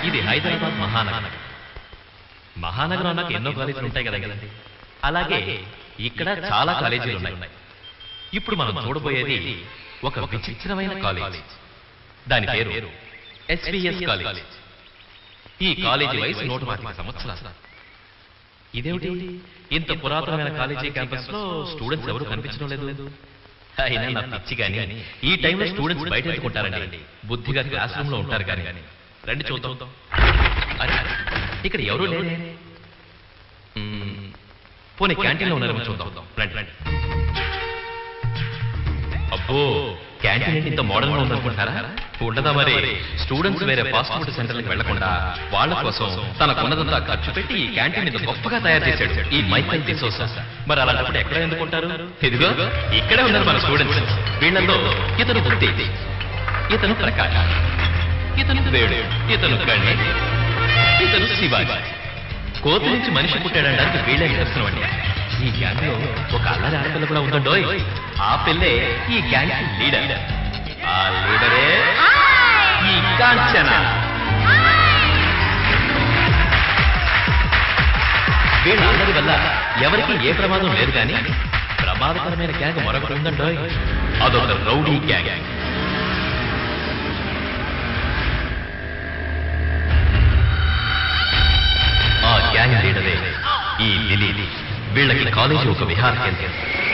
ఇది హైదరాబాద్ మహానగరం మహానగరం అన్నాక ఎన్నో కాలేజీలు ఉంటాయి కదా కదండి అలాగే ఇక్కడ చాలా కాలేజీలు ఉన్నాయి ఇప్పుడు మనం చూడబోయేది ఒక విచిత్రమైన కాలేజ్ దాని పేరు ఎస్విఎస్ కాలేజ్ ఈ కాలేజీ వయసు నూట పాతిక సంవత్సరాలు ఇదేమిటి ఇంత పురాతనమైన కాలేజీ క్యాంపస్ లో స్టూడెంట్స్ ఎవరు కనిపించడం లేదు అయినా నా పిచ్చి గాని ఈ టైంలో స్టూడెంట్స్ బయట ఎందుకుంటారండి బుద్ధిగా క్లాస్ రూమ్ లో ఉంటారు కానీ రండి చూద్దాం అరే, ఇక్కడ ఎవరు లేరు మ్మ్, పోనీ క్యాంటీన్ లో ఉన్నారేమో చూద్దాం రండి రండి అబ్బో క్యాంటీన్ ఏంటి ఇంత మోడల్ గా ఉందనుకుంటారా ఉండదా మరి స్టూడెంట్స్ వేరే ఫాస్ట్ ఫుడ్ సెంటర్లకు వెళ్లకుండా వాళ్ళ కోసం తనకున్నదంతా ఖర్చు పెట్టి ఈ క్యాంటీన్ ఇంత గొప్పగా తయారు చేశాడు ఈ మైకల్ డిసోసా మరి అలాంటప్పుడు ఎక్కడ ఎందుకుంటారు ఇదిగో ఇక్కడే ఉన్నారు మన స్టూడెంట్స్ వీళ్ళల్లో ఇతను గుర్తి ఇతను ప్రకాష్ ఇతను వేడు ఇతను గణేష్ ఇతను శివాజీ కోతి నుంచి మనిషి పుట్టాడడానికి వీళ్ళే నిదర్శనం అండి ఈ గ్యాంగ్ లో ఒక అల్లరి ఆడపిల్ల కూడా ఉందండోయ్ ఆ పిల్లే ఈ గ్యాంగ్ లీడర్ ఆ లీడరే ఈ కాంచన వీళ్ళందరి వల్ల ఎవరికి ఏ ప్రమాదం లేదు కానీ ప్రమాదకరమైన గ్యాంగ్ మరొకటి ఉందండోయ్ అదొక రౌడీ గ్యాంగ్ ఆ గ్యాంగ్ లీడరే ఈ లిలీ వీళ్ళకి కాలేజీ ఒక విహార కేంద్రం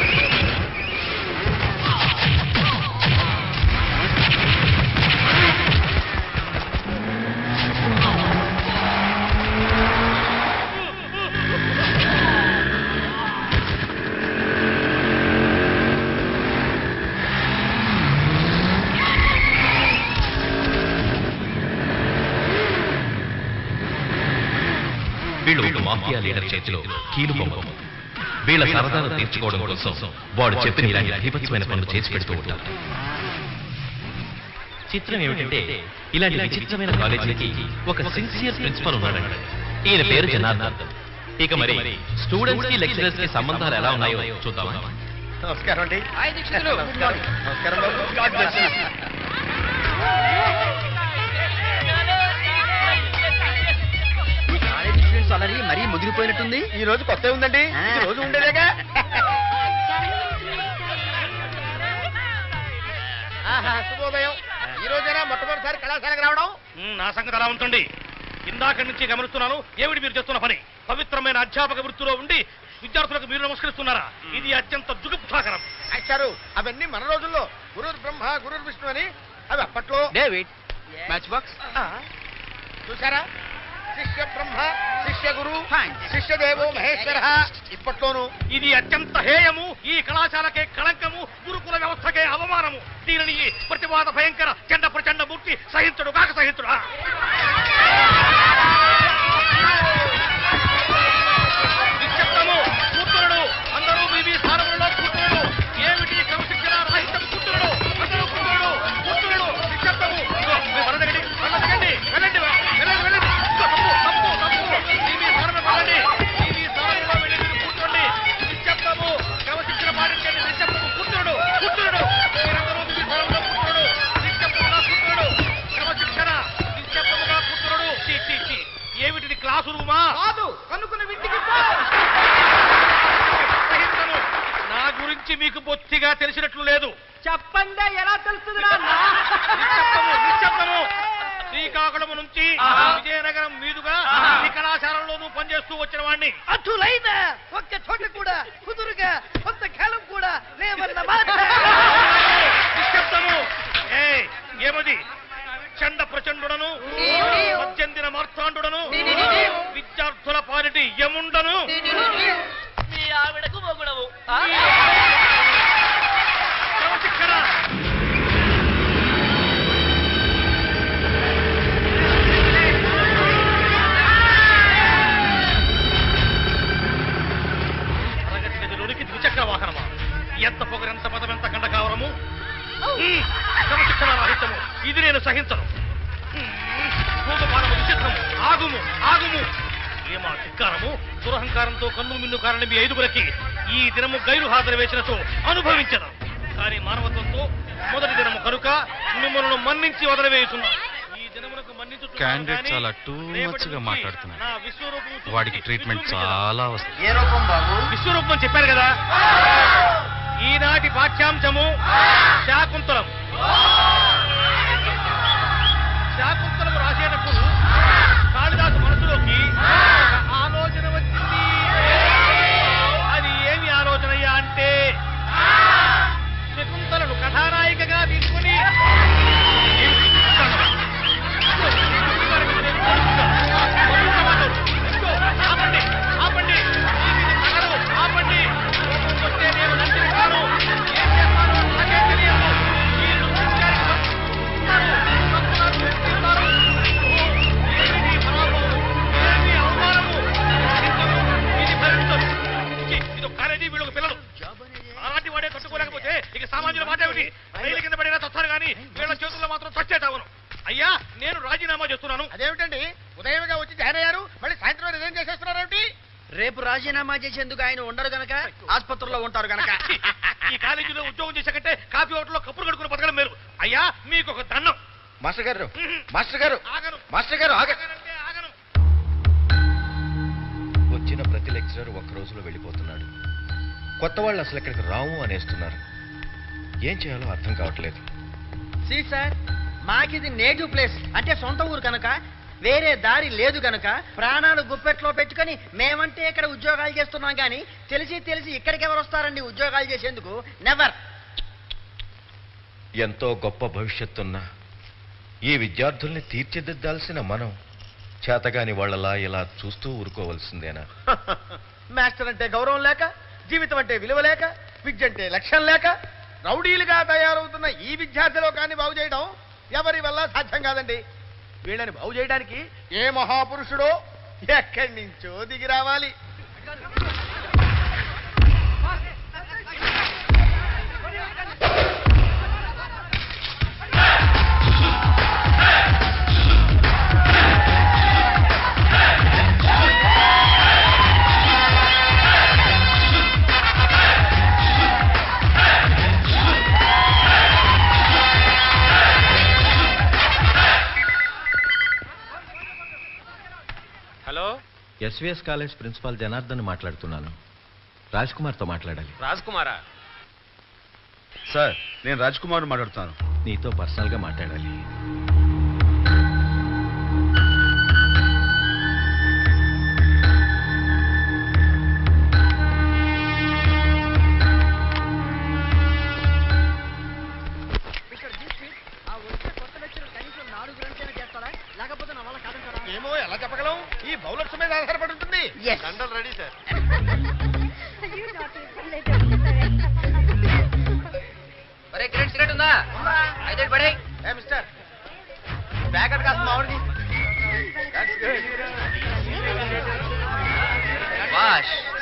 వీళ్ళు ఒక మాఫియా లీడర్ చేతిలో కీలు బొమ్మ వీళ్ళ సరదాలు తీర్చుకోవడం కోసం వాడు చెప్పిన ఇలాంటి భీభత్సమైన పనులు చేసి పెడుతూ ఉంటారు చిత్రం ఏమిటంటే ఇలాంటి విచిత్రమైన కాలేజీకి ఒక సిన్సియర్ ప్రిన్సిపల్ ఉన్నాడండి ఈయన పేరు జనార్దన్ ఇక మరి స్టూడెంట్స్ కి లెక్చరర్స్ కి సంబంధాలు ఎలా ఉన్నాయో చూద్దామా నమస్కారం అండి హాయ్ దీక్షితులు. నమస్కారం నమస్కారం బాబు గాడ్ బ్లెస్ యు. ఈ కాలేజీ స్టూడెంట్స్ అలరి మరీ ముదిరిపోయినట్టుంది ఈ రోజు కొత్త ఉందండి ఆ. ఈ రోజు ఉండేదేగా ఆహా, శుభోదయం ఈ రోజైనా మొట్టమొదటిసారి కళాశాలకు రావడం మ్, నా సంగతి అలా ఉంటుంది ఇందాక నుంచి గమనిస్తున్నాను ఏమిటి మీరు చేస్తున్న పని పవిత్రమైన అధ్యాపక వృత్తిలో ఉండి విద్యార్థులకు మీరు నమస్కరిస్తున్నారా ఇది అత్యంత దుగుప్తాకరం సారు అవన్నీ మన రోజుల్లో గురు బ్రహ్మ గురు విష్ణు అని అవి అప్పట్లో డేవిడ్ మ్యాచ్ బాక్స్ ఆ, చూసారా శిష్య బ్రహ్మ శిష్య గురు Fine. శిష్య దేవో మహేశ్వర ఇప్పట్లోను ఇది అత్యంత హేయము ఈ కళాశాలకే కళంకము గురుకుల వ్యవస్థకే అవమానము దీనిని ఈ ప్రతివాద భయంకర చండ ప్రచండ మూర్తి సహించడు కాక సహించడు ఆ! నిశ్శబ్దము కూతురుడు అందరూ మీ మీ స్థానములలో కూతురుడు ఏమిటి క్రమశిక్షణ రాహిత్యం కూతురుడు అందరూ కూతురుడు కూతురుడు నిశ్శబ్దము ఇదిగో, మీరు వెళ్ళదండి వెళ్ళదండి వెళ్ళండి వెళ్ళండి వెళ్ళండి ఇదిగో, తప్పు తప్పు తప్పు మీ మీ స్థానంలో వెళ్ళండి మీ మీ స్థానంలో వెళ్ళి మీరు కూర్చోండి నిశ్శబ్దము క్రమశిక్షణ పాటించండి నిశ్శబ్దము కూతురుడు కూతురుడు మీరందరూ మీ మీ స్థానంలో కూతురుడు నిశ్శబ్దముగా కూతురుడు క్రమశిక్షణ నిశ్శబ్దముగా కూతురుడు చీ, చీ, చీ. ఏమిటిది క్లాసు రూమా కాదు కనుక్కున్న ఇంటికి సహించను. నా గురించి మీకు బొత్తిగా తెలిసినట్లు లేదు చెప్పండి ఎలా తెలుస్తుంది నిశ్శబ్దము నిశ్శబ్దము శ్రీకాకుళం నుంచి విజయనగరం మీదుగా ఈ కళాశాలలోనూ పనిచేస్తూ వచ్చిన వాడిని అటులైన ఒక్క చోట కూడా కుదురుగా కొంతకాలం కూడా లేవన్న మాట నిశ్శబ్దము ఏ ఏమది చండ ప్రచండుడను మధ్యందిన మార్తాండుడను విద్యార్థుల పాలిటి యముండను మీ ఆవిడకు మొగుడవు క్రమశిక్షణ తరగతి గదిలోనికి ద్విచక్ర వాహనమా ఎంత పొగరెంత పదమెంత గంట కావరము హ్మ్, క్రమశిక్షణ రాహిత్యము ఇది నేను సహించను హ్మ్, భూగపానము విచిత్రము ఆగుము ఆగుము ఏమా ధిక్కారము దురహంకారంతో కన్ను మిన్ను కారని మీ ఐదుగురికి ఈ దినము గైరు హాజరు వేసినతో అనుభవించను కానీ మానవత్వంతో మొదటి దినము కనుక మిమ్మల్ని మన్నించి వదిలివేయుతున్నాం ఈ జనమునకు మన్నించుచున్నాను Candidate గాని చాలా too రేపటి much గా నుంచి మాట్లాడుతున్నాడు. నా విశ్వరూపం చూపించి వాడికి ట్రీట్మెంట్ విజృంభించదా. చాలా వస్తుంది ఏ రూపం బాబు విశ్వరూపం అని చెప్పారు కదా ఈనాటి పాఠ్యాంశము శాకుంతలం శాకుంతలం రాసేటప్పుడు కాళిదాసు మనసులోకి ఒక ఆలోచన వచ్చింది అది ఏమి ఆలోచనయ్యా అంటే శకుంతలను కథానాయికగా తీసుకుని ఆపండి ఆపండి ఇది తగదు, ఆపండి కోపం వస్తే నేను నందిని కాను ఏం చేస్తానో నాకే తెలియదు వీళ్ళు ముత్యానికి వస్తున్నారు, వస్తున్నారు, వస్తున్నారు. ఓ, ఏమిటి పరాభవం, ఏమి అవమానము. భరించను, ఇది భరించను. ఛీ, ఇదో కాలేజీ వీళ్ళొక పిల్లలు అలాంటి వాడే కట్టుకోలేకపోతే ఇక సామాన్యుల మాట ఏమిటి రైలు కింద పడినా చస్తారు కానీ వీళ్ళ చేతుల్లో మాత్రం చచ్చేటావును అయ్యా నేను రాజీనామా చేస్తున్నాను అదేమిటండి ఉదయంగా వచ్చి జాయిన్ అయ్యారు మళ్ళీ సాయంత్రం రిజైన్ చేసేస్తున్నారేమిటి రేపు రాజీనామా చేసేందుకు ఆయన ఉండరు గనక ఆసుపత్రిలో ఉంటారు గనక ఈ కాలేజీలో ఉద్యోగం చేశాకంటే కాఫీ హోటల్లో కప్పులు కడుకుని బతకడం మీరు అయ్యా మీకు ఒక దండం మాస్టర్ గారు మాస్టర్ గారు ఆగను మాస్టర్ గారు ఆగ ఆగనంటే ఆగను వచ్చిన ప్రతి లెక్చరర్ ఒక్క రోజులో వెళ్ళిపోతున్నాడు కొత్త వాళ్ళు అసలు ఇక్కడికి రాము అనేస్తున్నారు ఏం చేయాలో అర్థం కావట్లేదు సి సార్ మాకిది నేటివ్ ప్లేస్ అంటే సొంత ఊరు కనుక వేరే దారి లేదు గనుక ప్రాణాలు గుప్పెట్లో పెట్టుకొని మేమంటే ఇక్కడ ఉద్యోగాలు చేస్తున్నాం కానీ తెలిసి తెలిసి ఇక్కడికి ఎవరు వస్తారండి ఉద్యోగాలు చేసేందుకు నెవర్ ఎంతో గొప్ప భవిష్యత్తున్న ఈ విద్యార్థుల్ని తీర్చిదిద్దాల్సిన మనం చేతగాని వాళ్ళలా ఇలా చూస్తూ ఊరుకోవలసిందేనా మాస్టర్ అంటే గౌరవం లేక జీవితం అంటే విలువ లేక విద్య అంటే లక్ష్యం లేక రౌడీలుగా తయారవుతున్న ఈ విద్యార్థి లోకాన్ని బాగు చేయడం ఎవరి వల్ల సాధ్యం కాదండి వీళ్ళని బాగు చేయడానికి ఏ మహాపురుషుడో ఎక్కడి నుంచో దిగి రావాలి hello SVS college principal Janardhan మాట్లాడుతున్నాను రాజ్ కుమార్తో మాట్లాడాలి రాజ్ కుమారా సార్ నేను రాజ్ కుమార్ మాట్లాడుతాను నీతో పర్సనల్గా మాట్లాడాలి ఆ వచ్చే కొత్త లెక్చర్ కనీసం నాలుగు గంటలైనా చేస్తారా లేకపోతే నా వల్ల కాదంటారా ఏమో ఎలా చెప్పగలం ఈ బౌలర్స్ మీద ఆధారపడి ఉంటుంది Yes. దండలు రెడీ సార్ ఒరే కిరణ్ సిగరెట్ ఉందా అయితే పడే ఏ మిస్టర్ ప్యాకెట్ కాస్త మామిడిది వాష్